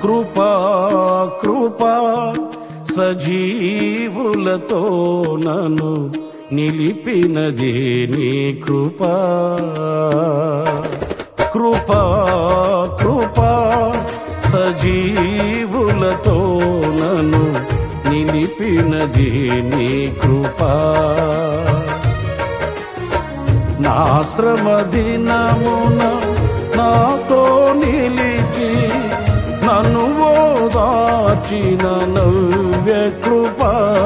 కృపా కృపా సజీవులతో నన్ను నిలిపినది నీ కృపా కృపా కృపా సజీవులతో నన్ను నిలిపినది నీ కృపా నా శ్రమ దినమున నాతో నిలిచి నన్ను ఓదార్చిన నవ్య కృప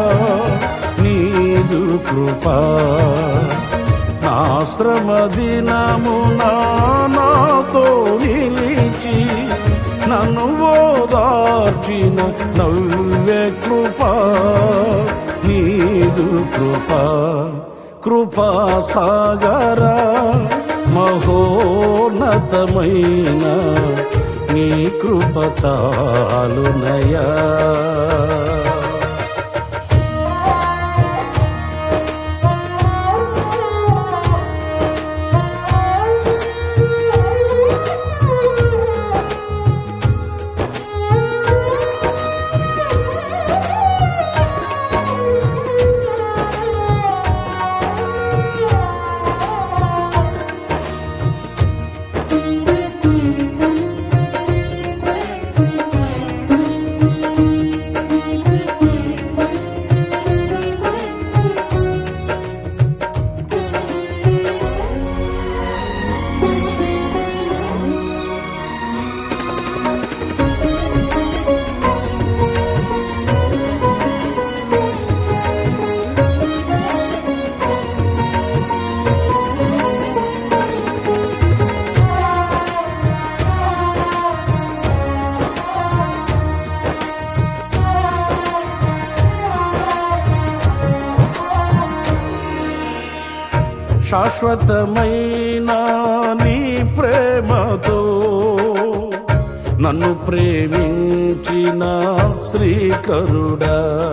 నీదు కృప నా శ్రమ దినమున నాతో నిలిచి నన్ను ఓదార్చిన నవ్య కృప నీదు కృప కృపా సాగర మహోన్నతమైన నీ కృప చాలునయా శాశ్వతమైన నీ ప్రేమతో నన్ను ప్రేమించిన శ్రీకరుడా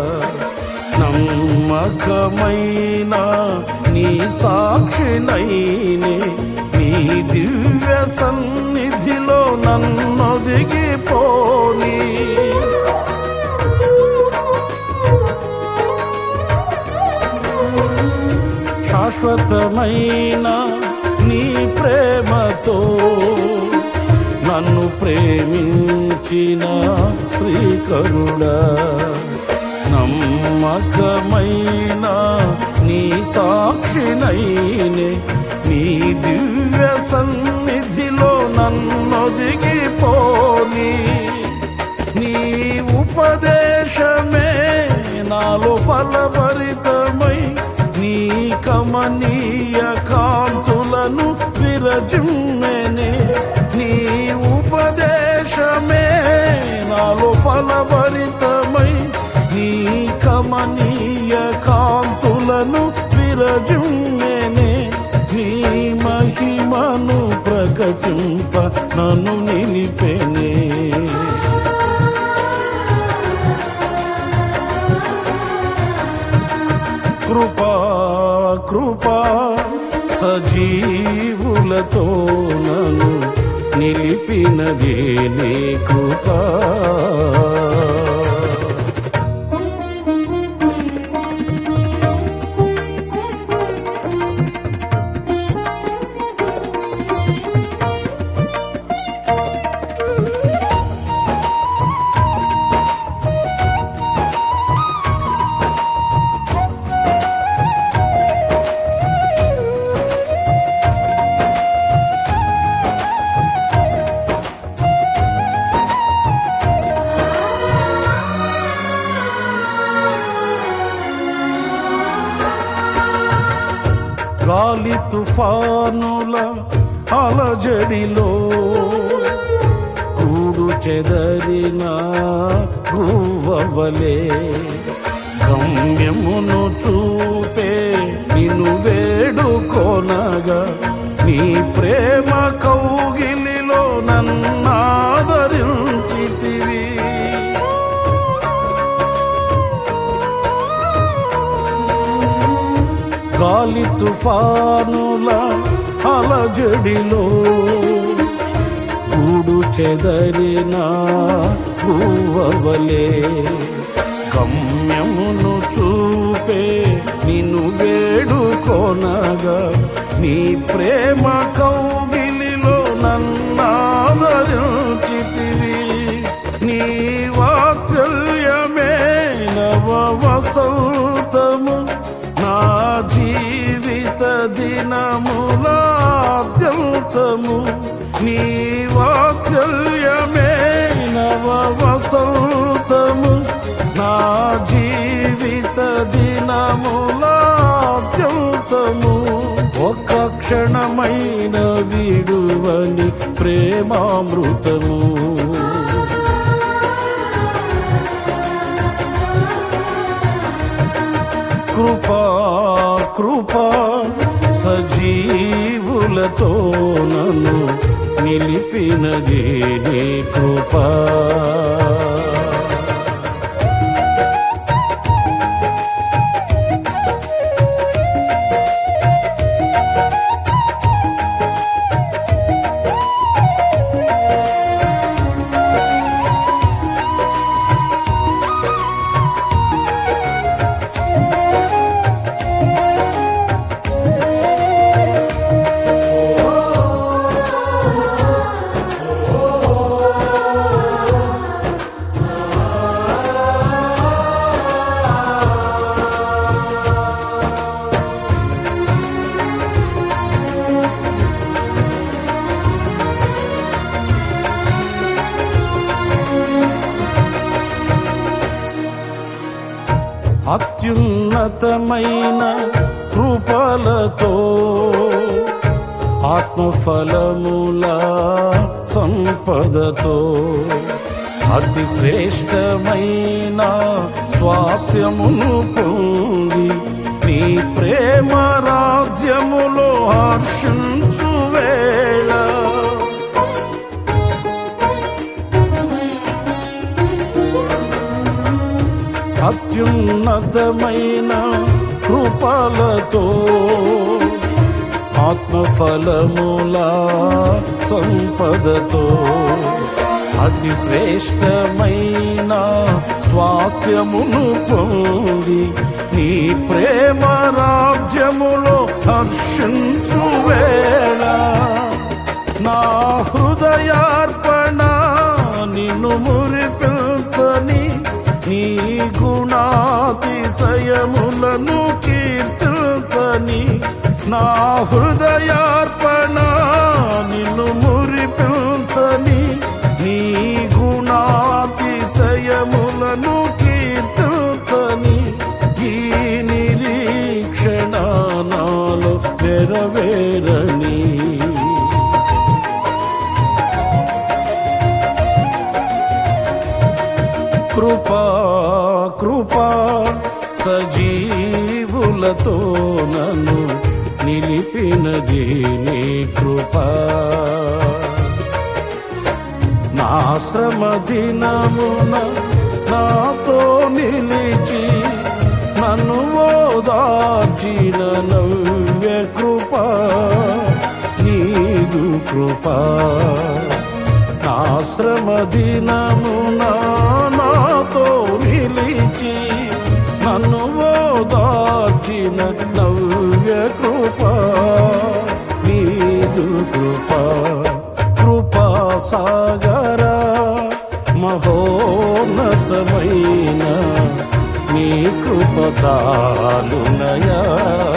నమ్మకమైన నీ సాక్షినైనే నీ దివ్య సన్నిధిలో నన్నొదిగిపోని శాశ్వతమైన నీ ప్రేమతో నన్ను ప్రేమించిన శ్రీకరుడా నమ్మకమైన నీ సాక్షినైనే నీ దివ్య సన్నిధిలో నన్నొదిగిపోని నీ ఉపదేశమే నాలో ఫలభరితమై నీ కమనీయ కాంతులను విరజిమ్మెనే నీ ఉపదేశమే నాలో ఫలభరితమై నీ కమనీయ కాంతులను విరజిమ్మెనే నీ మహిమను ప్రకటింప నన్ను నిలిపెనే కృపా కృపా సజీవులతో నన్ను నిలిపినది నీ కృపా గాలి తుఫానుల అలజడిలో కూడు చెదరిన గువ్వవలే గమ్యమును చూపే నిన్ను వేడుకొనగా నీ ప్రేమ కౌగిలిలో నన్నాదరించితివి గాలి తుఫానుల అలజడిలో గూడు చెదరిన గువ్వవలే గమ్యమును చూపే నిన్ను వేడుకొనగా నీ ప్రేమ కౌగిలిలో నన్నాదరించితివి నీ వాత్సల్యమే నవ వసంతము నా జీవిత దినములాద్యంతము నీ వాత్సల్యమే నవ వసంతము నా జీవిత దినములాద్యంతము ఒక క్షణమైన విడువని ప్రేమామృతము కృపా కృపా సజీవులతో నన్ను నిలిపినదే నీ కృపా అత్యున్నతమైన కృపలతో ఆత్మఫలముల సంపదతో అతి శ్రేష్టమైన స్వాస్థ్యమును పొంది నీ ప్రేమ రాజ్యములో హర్షించు వేళ అత్యున్నతమైన కృపలతో ఆత్మఫలముల సంపదతో అతి శ్రేష్టమైన స్వాస్థ్యమును పొంది నీ ప్రేమ రాజ్యములో హర్షించు వేళ నా హృదయార్పణ నిన్ను మురిపించని నీ గుణాతిశయములను కీర్తించని నా హృదయార్పణ నిన్ను మురిపించని నీ గుణాతిశయములను కీర్తించని ఈ నిరీక్షణ నాలో నెరవేరని కృపా కృపా సజీవులతో నన్ను నిలిపినది నీ కృపా నా శ్రమ దినమున నాతో నిలిచి నన్ను ఓదార్చిన నవ్య కృపా నీదు కృపా నా శ్రమ దినమున నాతో నిలిచి నన్ను ఓదార్చిన నవ్య కృపా నీదు కృపా కృపా సాగర మహోన్నతమైన నీ కృప చాలునయా